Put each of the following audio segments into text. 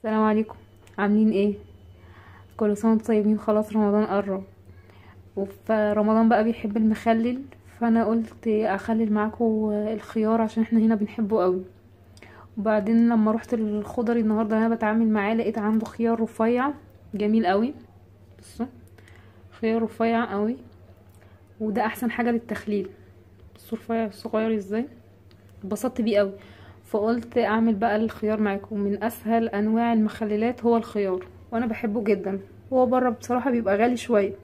السلام عليكم عاملين ايه كل سنه وانتم طيبين خلاص رمضان قرب وفي رمضان بقى بيحب المخلل فانا قلت اخلل معاكم الخيار عشان احنا هنا بنحبه قوي وبعدين لما رحت للخضري النهارده انا بتعامل معاه لقيت عنده خيار رفيع جميل قوي بصوا خيار رفيع قوي وده احسن حاجه للتخليل بصوا رفيع صغير ازاي اتبسطت بيه قوي فقلت اعمل بقى الخيار معاكم من اسهل انواع المخللات هو الخيار وانا بحبه جدا هو بره بصراحه بيبقى غالي شويه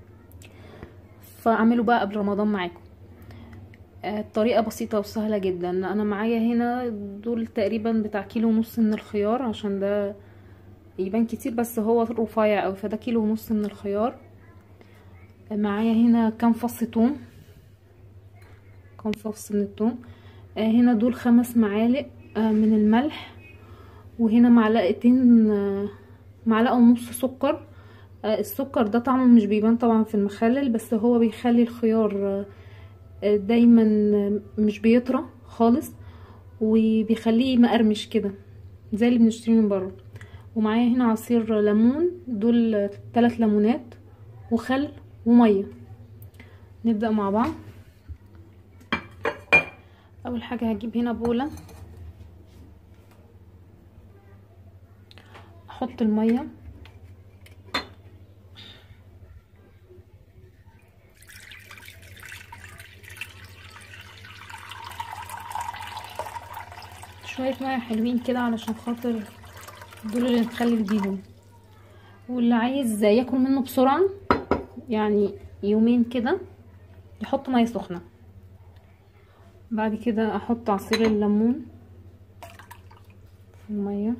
فاعمله بقى قبل رمضان معاكم الطريقة بسيطة وسهلة جدا انا معايا هنا دول تقريبا بتاع كيلو ونص من الخيار عشان ده يبان كتير بس هو رفيع اوي فده كيلو ونص من الخيار معايا هنا كام فص توم كام فص من التوم هنا دول خمس معالق من الملح وهنا معلقتين معلقة ونص سكر السكر ده طعمه مش بيبان طبعا في المخلل بس هو بيخلي الخيار دايما مش بيطرى خالص وبيخليه مقرمش كده زي اللي بنشتريه من بره ومعايا هنا عصير ليمون دول ثلاث ليمونات وخل وميه نبدا مع بعض اول حاجه هجيب هنا بوله احط الميه شويه ميه حلوين كده علشان خاطر دول اللي نخلل بيهم واللي عايز ياكل منه بسرعه يعني يومين كده يحط ميه سخنه بعد كده احط عصير الليمون في الميه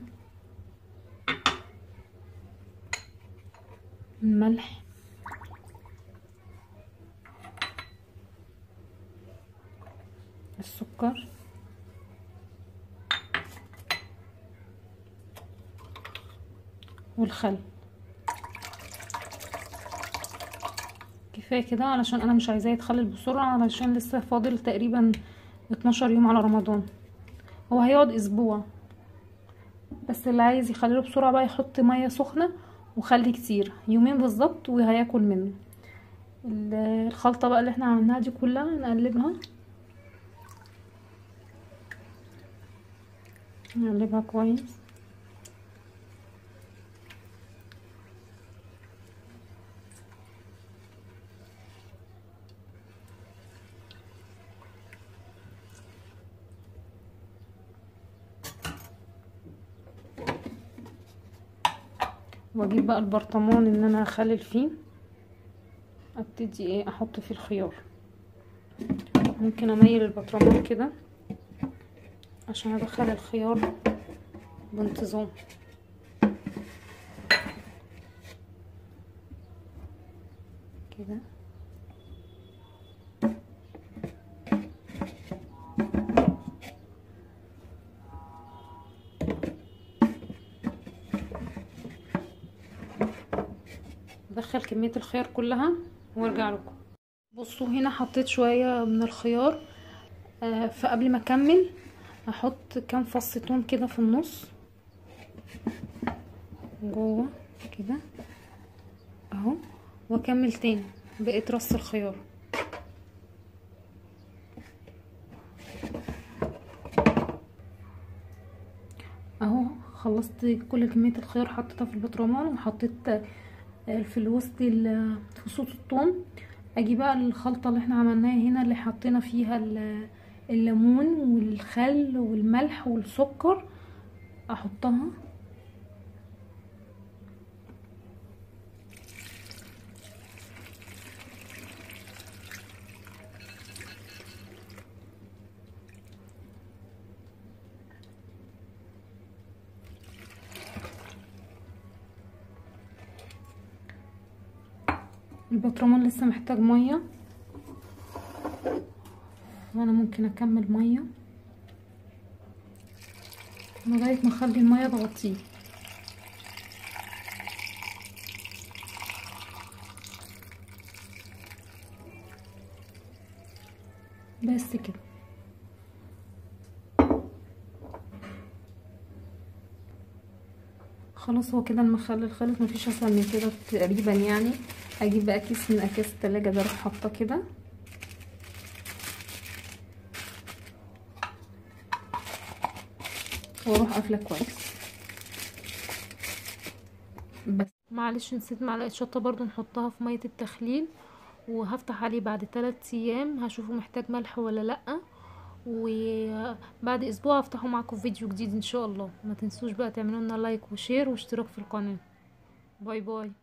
الملح السكر والخل كفايه كده علشان انا مش عايزاه يتخلل بسرعه علشان لسه فاضل تقريبا 12 يوم على رمضان هو هيقعد اسبوع بس اللي عايز يخلله بسرعه بقى يحط ميه سخنه وخلي كتير يومين بالظبط وهياكل منه الخلطه بقى اللي احنا عملناها دي كلها نقلبها نقلبها كويس واجيب بقى البرطمان ان انا اخلل فيه ابتدي ايه احط فيه الخيار ممكن اميل البرطمان كده عشان ادخل الخيار بانتظام كده ادخل كميه الخيار كلها وارجع لكم بصوا هنا حطيت شويه من الخيار آه فقبل ما اكمل هحط كام فص توم كده في النص جوه كده اهو واكمل تاني بقيت رص الخيار اهو خلصت كل كميه الخيار حطيتها في البطرمان وحطيت في الوسط فصوص الثوم اجي بقى الخلطه اللي احنا عملناها هنا اللي حطينا فيها الليمون والخل والملح والسكر احطها البطرمان لسه محتاج ميه وانا ممكن اكمل ميه لغايه ما اخلي الميه تغطيه بس كده خلاص هو كده المخلل خلص مفيش اسهل من كده تقريبا يعني هجيب بقى كيس من اكياس التلاجة ده اروح حاطاه كده واروح قافله كويس بس معلش نسيت معلقه شطه برضو نحطها في ميه التخليل وهفتح عليه بعد 3 ايام هشوفه محتاج ملح ولا لا وبعد اسبوع هفتحه معاكم في فيديو جديد ان شاء الله ما تنسوش بقى تعملوا لنا لايك وشير واشتراك في القناه باي باي